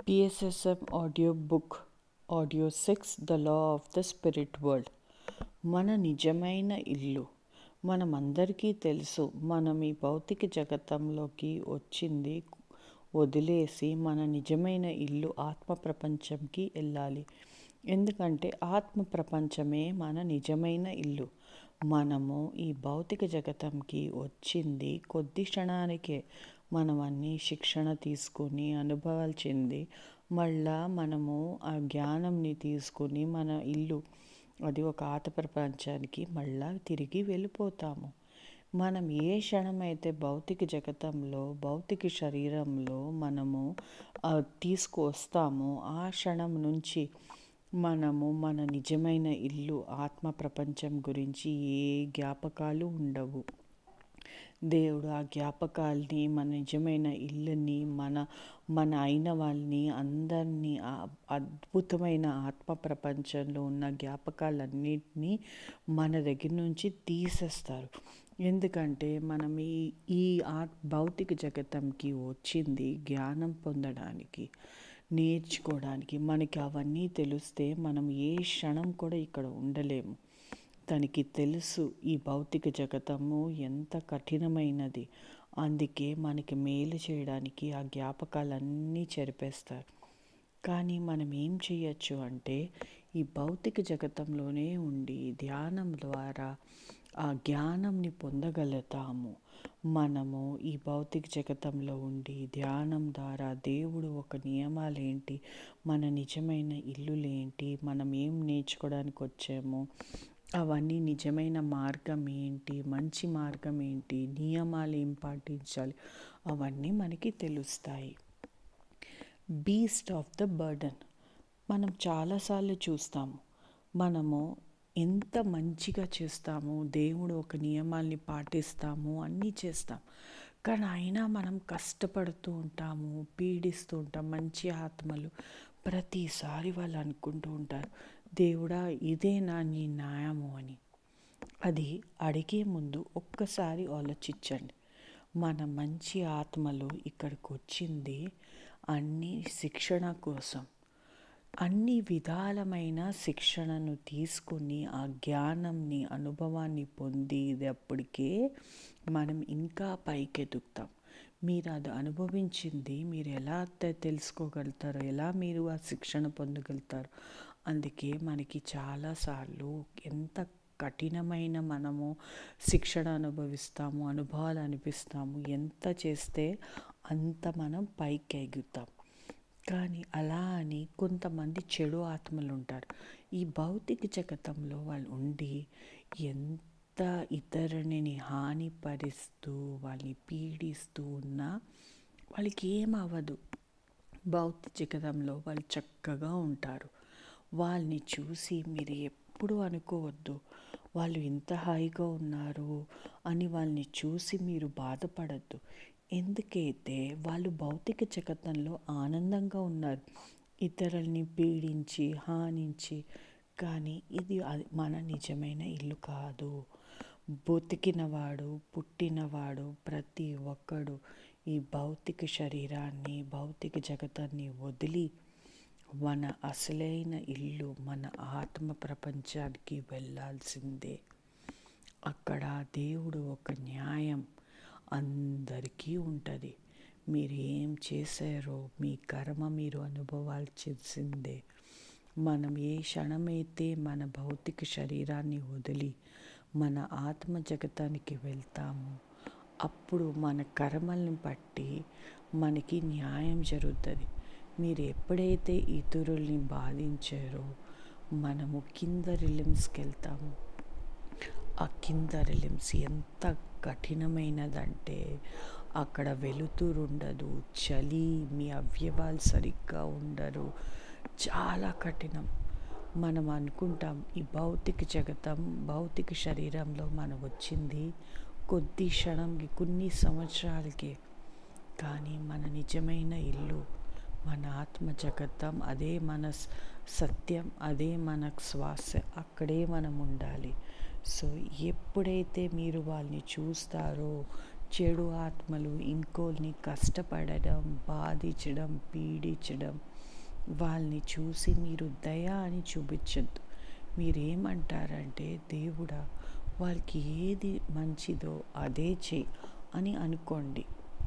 PSSM audio book audio 6 The Law of the Spirit World మన నిజమైన ఇల్లు మనమందరికీ తెలుసు మనం ఈ భౌతిక జగతంలోకి వచ్చింది వదిలేసి మన నిజమైన ఇల్లు ఆత్మ ప్రపంచంకి వెళ్ళాలి ఎందుకంటే ఆత్మ ప్రపంచమే మన నిజమైన ఇల్లు మనము ఈ భౌతిక జగతంకి వచ్చింది కొద్ది క్షణానికే మనం అన్ని శిక్షణ తీసుకొని అనుభవాలు చెంది మళ్ళా మనము ఆ జ్ఞానంని తీసుకొని మన ఇల్లు అది ఒక ఆత ప్రపంచానికి మళ్ళా తిరిగి వెళ్ళిపోతాము మనం ఏ క్షణమైతే భౌతిక జగతంలో భౌతిక శరీరంలో మనము ఆ, తీసుకువస్తామో ఆ క్షణం నుంచి మనము మన నిజమైన ఇల్లు ఆత్మ ప్రపంచం గురించి ఏ జ్ఞాపకాలు ఉండవు దేవుడు ఆ జ్ఞాపకాల్ని మన నిజమైన ఇల్లుని మన మన అయిన వాళ్ళని అందరినీ ఆ అద్భుతమైన ఆత్మ ప్రపంచంలో ఉన్న జ్ఞాపకాలన్నింటినీ మన దగ్గర నుంచి తీసేస్తారు ఎందుకంటే మనం ఈ ఈ ఆ భౌతిక జగతంకి వచ్చింది జ్ఞానం పొందడానికి నేర్చుకోవడానికి మనకి అవన్నీ తెలిస్తే మనం ఏ క్షణం కూడా ఇక్కడ ఉండలేము తనకి తెలుసు ఈ భౌతిక జగతము ఎంత కఠినమైనది అందుకే మనకి మేలు చేయడానికి ఆ జ్ఞాపకాలన్నీ చెరిపేస్తారు కానీ మనం ఏం చేయొచ్చు అంటే ఈ భౌతిక జగతంలోనే ఉండి ధ్యానం ద్వారా ఆ జ్ఞానంని పొందగలుగుతాము మనము ఈ భౌతిక జగతంలో ఉండి ధ్యానం ద్వారా దేవుడు ఒక నియమాలేంటి మన నిజమైన ఇల్లులేంటి మనం ఏం నేర్చుకోవడానికి వచ్చామో అవన్నీ నిజమైన మార్గం ఏంటి మంచి మార్గం ఏంటి నియమాలు ఏం పాటించాలి అవన్నీ మనకి తెలుస్తాయి బీస్ట్ ఆఫ్ ద బర్డన్ మనం చాలాసార్లు చూస్తాము మనము ఎంత మంచిగా చేస్తాము దేవుడు ఒక నియమాల్ని పాటిస్తాము అన్నీ చేస్తాం కానీ అయినా మనం కష్టపడుతూ ఉంటాము పీడిస్తూ ఉంటాం మంచి ఆత్మలు ప్రతిసారి వాళ్ళు అనుకుంటూ ఉంటారు దేవుడా ఇదే నా నీ న్యాయము అని అది అడిగే ముందు ఒక్కసారి ఆలోచించండి మన మంచి ఆత్మలు ఇక్కడికి వచ్చింది అన్ని శిక్షణ కోసం అన్ని విధాలమైన శిక్షణను తీసుకుని ఆ జ్ఞానంని అనుభవాన్ని పొందేటప్పటికే మనం ఇంకా పైకెదుగుతాం మీరు అది అనుభవించింది మీరు ఎలా తె- తెలుసుకోగలుగుతారో ఎలా మీరు ఆ శిక్షణ పొందగలుగుతారు అందుకే మనకి చాలాసార్లు ఎంత కఠినమైన మనము శిక్షణ అనుభవిస్తాము అనుభవాలు అనిపిస్తాము ఎంత చేస్తే అంత మనం పైకి ఎగుతాం కానీ అలా అని కొంతమంది చెడు ఆత్మలు ఉంటారు ఈ భౌతిక జగతంలో వాళ్ళు ఉండి ఎంత ఇతరుని హానిపరుస్తూ వాళ్ళని పీడిస్తూ ఉన్నా వాళ్ళకి ఏం అవ్వదు భౌతిక జగతంలో వాళ్ళు చక్కగా ఉంటారు వాళ్ళని చూసి మీరు ఎప్పుడు అనుకోవద్దు వాళ్ళు ఇంత హాయిగా ఉన్నారు అని వాళ్ళని చూసి మీరు బాధపడద్దు ఎందుకైతే వాళ్ళు భౌతిక జగతంలో ఆనందంగా ఉన్నారు ఇతరుల్ని పీడించి హానించి కానీ ఇది అది మన నిజమైన ఇల్లు కాదు బతికినవాడు పుట్టినవాడు ప్రతి ఒక్కడు ఈ భౌతిక శరీరాన్ని భౌతిక జగతాన్ని వదిలి మన అసలైన ఇల్లు మన ఆత్మ ప్రపంచానికి వెళ్ళాల్సిందే అక్కడ దేవుడు ఒక న్యాయం అందరికీ ఉంటుంది మీరు ఏం చేశారో మీ కర్మ మీరు అనుభవాల్సిందే మనం ఏ క్షణమైతే మన భౌతిక శరీరాన్ని వదిలి మన ఆత్మ జగతానికి వెళ్తామో అప్పుడు మన కర్మల్ని బట్టి మనకి న్యాయం జరుగుతుంది మీరు ఎప్పుడైతే ఇతరుల్ని బాధించారో మనము కింద రిలిమ్స్కి వెళ్తాము ఆ కింద రిలిమ్స్ ఎంత కఠినమైనదంటే అక్కడ వెలుతురు ఉండదు చలి మీ అవయవాలు సరిగ్గా ఉండరు చాలా కఠినం మనం అనుకుంటాం ఈ భౌతిక జగతం భౌతిక శరీరంలో మనం వచ్చింది కొద్ది క్షణంకి కొన్ని సంవత్సరాలకే కానీ మన నిజమైన ఇల్లు మన ఆత్మ జగత్తం అదే మన స- సత్యం అదే మన శ్వాస అక్కడే మనం ఉండాలి సో ఎప్పుడైతే మీరు వాళ్ళని చూస్తారో చెడు ఆత్మలు ఇంకోల్ని కష్టపడడం బాధించడం పీడించడం వాళ్ళని చూసి మీరు దయ అని చూపించద్దు మీరేమంటారంటే దేవుడా వాళ్ళకి ఏది మంచిదో అదే చెయ్యి అని అనుకోండి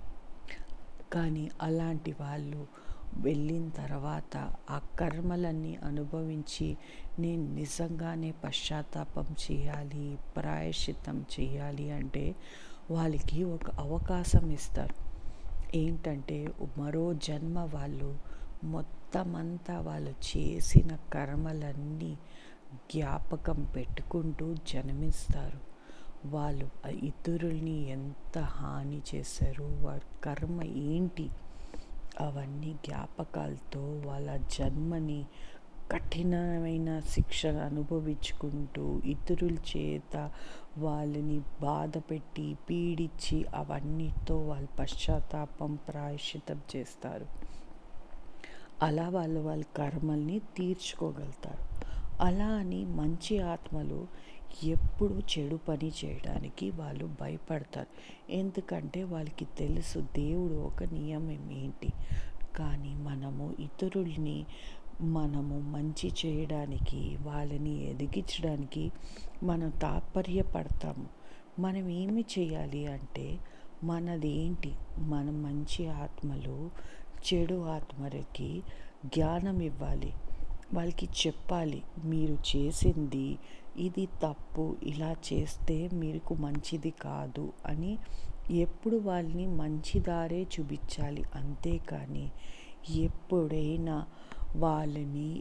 కానీ అలాంటి వాళ్ళు వెళ్ళిన తర్వాత ఆ కర్మలన్నీ అనుభవించి నేను నిజంగానే పశ్చాత్తాపం చేయాలి ప్రాయశ్చిత్తం చేయాలి అంటే వాళ్ళకి ఒక అవకాశం ఇస్తారు ఏంటంటే మరో జన్మ వాళ్ళు మొత్తమంతా వాళ్ళు చేసిన కర్మలన్నీ జ్ఞాపకం పెట్టుకుంటూ జన్మిస్తారు వాళ్ళు ఇతరుల్ని ఎంత హాని చేశారు వాళ్ళ కర్మ ఏంటి అవన్నీ జ్ఞాపకాలతో వాళ్ళ జన్మని కఠినమైన శిక్ష అనుభవించుకుంటూ ఇతరుల చేత వాళ్ళని బాధ పెట్టి పీడించి అవన్నిటితో వాళ్ళు పశ్చాత్తాపం ప్రాయశ్చితం చేస్తారు అలా వాళ్ళు వాళ్ళ కర్మల్ని తీర్చుకోగలుగుతారు అలా అని మంచి ఆత్మలు ఎప్పుడు చెడు పని చేయడానికి వాళ్ళు భయపడతారు ఎందుకంటే వాళ్ళకి తెలుసు దేవుడు ఒక నియమం ఏంటి కానీ మనము ఇతరుల్ని మనము మంచి చేయడానికి వాళ్ళని ఎదిగించడానికి మనం తాత్పర్యపడతాము మనం ఏమి చేయాలి అంటే మనది ఏంటి మన మంచి ఆత్మలు చెడు ఆత్మలకి జ్ఞానం ఇవ్వాలి వాళ్ళకి చెప్పాలి మీరు చేసింది ఇది తప్పు ఇలా చేస్తే మీకు మంచిది కాదు అని ఎప్పుడు వాళ్ళని మంచి దారే చూపించాలి అంతేకాని ఎప్పుడైనా వాళ్ళని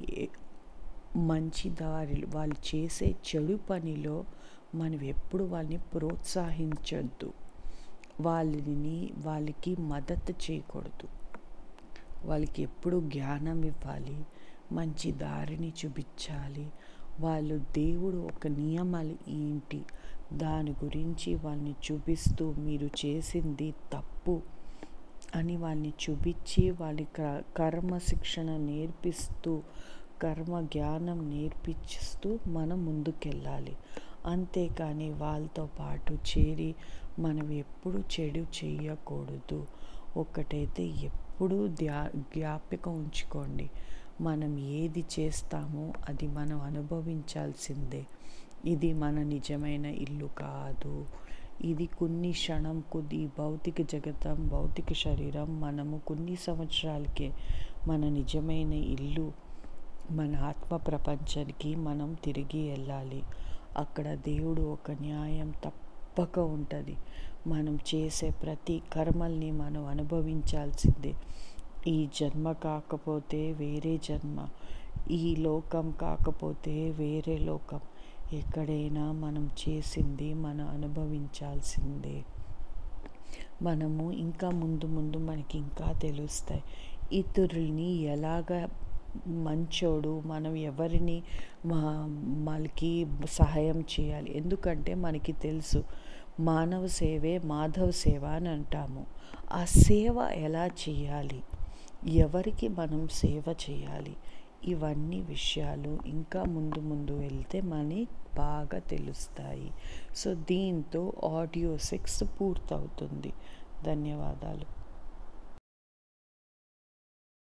మంచి దారి వాళ్ళు చేసే చెడు పనిలో మనం ఎప్పుడు వాళ్ళని ప్రోత్సహించొద్దు వాళ్ళని వాళ్ళకి మద్దతు చేయకూడదు వాళ్ళకి ఎప్పుడు జ్ఞానం ఇవ్వాలి మంచి దారిని చూపించాలి వాళ్ళు దేవుడు ఒక నియమాలు ఏంటి దాని గురించి వాళ్ళని చూపిస్తూ మీరు చేసింది తప్పు అని వాళ్ళని చూపించి వాళ్ళ కర్మ శిక్షణ నేర్పిస్తూ కర్మ జ్ఞానం నేర్పిస్తూ మనం ముందుకెళ్ళాలి అంతేకాని వాళ్ళతో పాటు చేరి మనం ఎప్పుడు చెడు చేయకూడదు ఒకటైతే ఎప్పుడూ ధ్యా జ్ఞాపిక ఉంచుకోండి మనం ఏది చేస్తామో అది మనం అనుభవించాల్సిందే ఇది మన నిజమైన ఇల్లు కాదు ఇది కొన్ని క్షణం కొద్ది భౌతిక జగతం భౌతిక శరీరం మనము కొన్ని సంవత్సరాలకే మన నిజమైన ఇల్లు మన ఆత్మ ప్రపంచానికి మనం తిరిగి వెళ్ళాలి అక్కడ దేవుడు ఒక న్యాయం తప్పక ఉంటుంది మనం చేసే ప్రతి కర్మల్ని మనం అనుభవించాల్సిందే ఈ జన్మ కాకపోతే వేరే జన్మ ఈ లోకం కాకపోతే వేరే లోకం ఎక్కడైనా మనం చేసింది మనం అనుభవించాల్సిందే మనము ఇంకా ముందు ముందు మనకి ఇంకా తెలుస్తాయి ఇతరుల్ని ఎలాగ మంచోడు మనం ఎవరిని మా వాళ్ళకి సహాయం చేయాలి ఎందుకంటే మనకి తెలుసు మానవ సేవే మాధవ సేవ అని అంటాము ఆ సేవ ఎలా చేయాలి ఎవరికి మనం సేవ చేయాలి ఇవన్నీ విషయాలు ఇంకా ముందు ముందు వెళ్తే మనకి బాగా తెలుస్తాయి సో దీంతో ఆడియో సిక్స్ పూర్తవుతుంది ధన్యవాదాలు